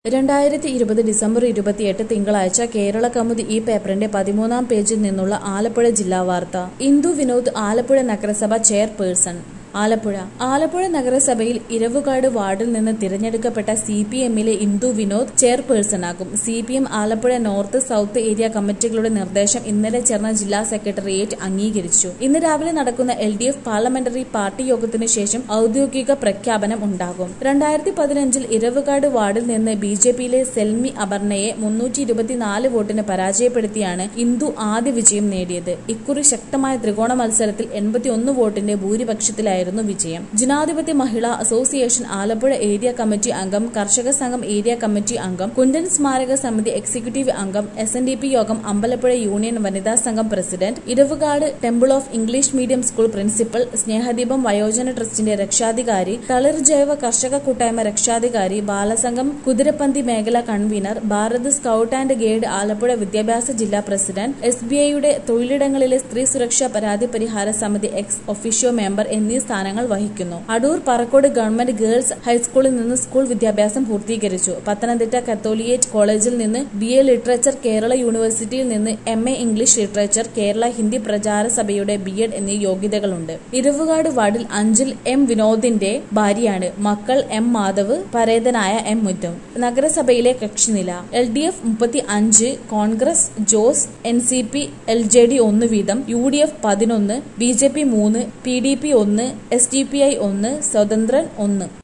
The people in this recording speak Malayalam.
രണ്ടായിരത്തി ഇരുപത് ഡിസംബർ ഇരുപത്തിയെട്ട് തിങ്കളാഴ്ച കേരള കൗമുദി ഈ പേപ്പറിന്റെ പതിമൂന്നാം പേജിൽ നിന്നുള്ള ആലപ്പുഴ ജില്ലാ വാർത്ത ഇന്ദു വിനോദ് ആലപ്പുഴ നഗരസഭ ചെയർപേഴ്സൺ ആലപ്പുഴ ആലപ്പുഴ നഗരസഭയിൽ ഇരവുകാട് വാർഡിൽ നിന്ന് തിരഞ്ഞെടുക്കപ്പെട്ട സി പി എമ്മിലെ ഇന്ദു വിനോദ് ചെയർപേഴ്സണാകും C P M Alappuzha north south area കമ്മിറ്റികളുടെ നിർദ്ദേശം ഇന്നലെ ചേർന്ന ജില്ലാ സെക്രട്ടേറിയറ്റ് അംഗീകരിച്ചു ഇന്ന് രാവിലെ നടക്കുന്ന L D F parliamentary party യോഗത്തിനു ശേഷം ഔദ്യോഗിക പ്രഖ്യാപനം ഉണ്ടാകും രണ്ടായിരത്തി പതിനഞ്ചിൽ ഇരവുകാട് വാർഡിൽ നിന്ന് ബി ജെ പിയിലെ സെൽമി അപർണയെ മുന്നൂറ്റി ഇരുപത്തിനാല് വോട്ടിന് പരാജയപ്പെടുത്തിയാണ് ഇന്ദു ആദ്യ വിജയം നേടിയത് ഇക്കുറി ശക്തമായ ത്രികോണ മത്സരത്തിൽ എൺപത്തിയൊന്ന് വോട്ടിന്റെ ഭൂരിപക്ഷത്തിലായിരുന്നു വിജയം Janadhipathya Mahila association Alappuzha area committee അംഗം കർഷക സംഘം ഏരിയ കമ്മിറ്റി അംഗം കുണ്ടൻ സ്മാരക സമിതി എക്സിക്യൂട്ടീവ് അംഗം എസ് എൻ ഡി പി യോഗം അമ്പലപ്പുഴ യൂണിയൻ വനിതാ സംഘം പ്രസിഡന്റ് Eravukad temple of English medium school principal Snehadeepam വയോജന ട്രസ്റ്റിന്റെ രക്ഷാധികാരി തളിർ ജൈവ കർഷക കൂട്ടായ്മ രക്ഷാധികാരി ബാലസംഘം കുതിരപ്പന്തി മേഖല convener Bharat scout and guide Alappuzha വിദ്യാഭ്യാസ ജില്ലാ പ്രസിഡന്റ് എസ് ബി ഐയുടെ തൊഴിലിടങ്ങളിലെ സ്ത്രീ സുരക്ഷാ പരാതി പരിഹാര സമിതി എക്സ് ഒഫീഷ്യോ മെമ്പർ എന്നീ സ്ഥാനങ്ങൾ വഹിക്കുന്നു അടൂർ പറക്കോട് ഗവൺമെന്റ് ഗേൾസ് ഹൈസ്കൂളിൽ നിന്ന് സ്കൂൾ വിദ്യാഭ്യാസം പൂർത്തീകരിച്ചു പത്തനംതിട്ട കത്തോലിയേറ്റ് കോളേജിൽ നിന്ന് ബി എ ലിറ്ററേച്ചർ കേരള യൂണിവേഴ്സിറ്റിയിൽ നിന്ന് M A English literature Kerala Hindi Prachara സഭയുടെ ബി എഡ് എന്നീ യോഗ്യതകളുണ്ട് ഇരവുകാട് വാർഡിൽ അഞ്ചിൽ എം വിനോദിന്റെ ഭാര്യയാണ് മക്കൾ എം മാധവ് പരേതനായ എം മുറ്റും നഗരസഭയിലെ കക്ഷിനില എൽ ഡി എഫ് മുപ്പത്തി അഞ്ച് Congress Jose N C P L J D ഒന്ന് വീതം യു ഡി എഫ് പതിനൊന്ന് ബി ജെ പി മൂന്ന് പി ഡി പി ഒന്ന് എസ് ഡി പി ഐ ഒന്ന് സ്വതന്ത്രൻ ഒന്ന്